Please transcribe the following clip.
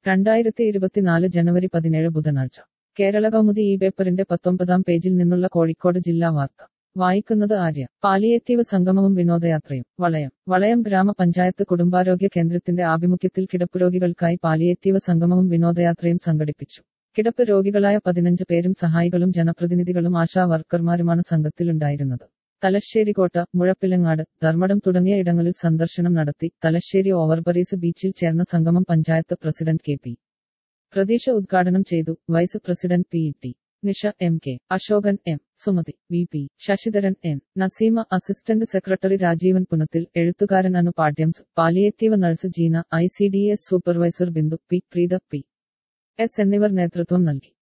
രണ്ടായിരത്തി ഇരുപത്തിനാല് ജനുവരി പതിനേഴ് ബുധനാഴ്ച കേരള കൗമുദി ഈ പേപ്പറിന്റെ പത്തൊമ്പതാം പേജിൽ നിന്നുള്ള കോഴിക്കോട് ജില്ലാ വാർത്ത വായിക്കുന്നത് ആര്യ പാലിയേറ്റീവ് സംഗമവും വിനോദയാത്രയും വളയം വളയം ഗ്രാമപഞ്ചായത്ത് കുടുംബാരോഗ്യ കേന്ദ്രത്തിന്റെ ആഭിമുഖ്യത്തിൽ കിടപ്പ് രോഗികൾക്കായി പാലിയേറ്റീവ് സംഗമവും വിനോദയാത്രയും സംഘടിപ്പിച്ചു കിടപ്പ് രോഗികളായ പതിനഞ്ച് പേരും സഹായികളും ജനപ്രതിനിധികളും ആശാ വർക്കർമാരുമാണ് സംഘത്തിലുണ്ടായിരുന്നത് തലശ്ശേരിക്കോട്ട മുഴപ്പിലങ്ങാട് ധർമ്മടം തുടങ്ങിയ ഇടങ്ങളിൽ സന്ദർശനം നടത്തി തലശ്ശേരി ഓവർബറീസ് ബീച്ചിൽ ചേർന്ന സംഗമം panchayat president K P Prathiksha ഉദ്ഘാടനം ചെയ്തു vice president P T Nisha M K Asokan M Sumathi V P Sasidharan N Naseema assistant secretary Rajeevan Punathil എഴുത്തുകാരൻ അനു പാട്യംസ് palliative nurse Jeena I C D S supervisor Bindu P Preetha P S എന്നിവർ നേതൃത്വം നൽകി